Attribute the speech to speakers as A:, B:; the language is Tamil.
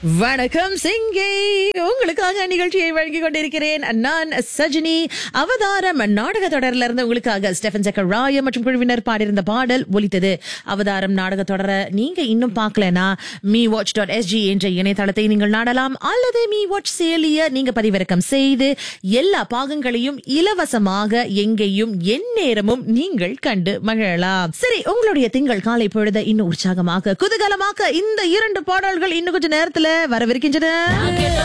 A: வணக்கம் சிங்கே உங்களுக்காக நிகழ்ச்சியை வழங்கிக் கொண்டிருக்கிறேன் நான் சஜினி அவதாரம் நாடக தொடர்ல இருந்து உங்களுக்காக ஸ்டெஃபன் ஜக்கராய மற்றும் குழுவினர் பாடியிருந்த பாடல் ஒலித்தது அவதாரம் நாடக தொடர நீங்க இன்னும் பார்க்கலனா மீ வாட்ச் டாட் எஸ்ஜி என்ற இணையதளத்தை நீங்கள் நாடலாம் அல்லது மீ வாட்ச் செயலிய நீங்க பதிவிறக்கம் செய்து எல்லா பாகங்களையும் இலவசமாக எங்கேயும் எந்நேரமும் நீங்கள் கண்டு மகிழலாம் சரி உங்களுடைய திங்கள் காலை பொழுத இன்னும் உற்சாகமாக குதூகலமாக இந்த இரண்டு பாடல்கள் இன்னும் கொஞ்ச நேரத்துல வரவிருக்கின்றன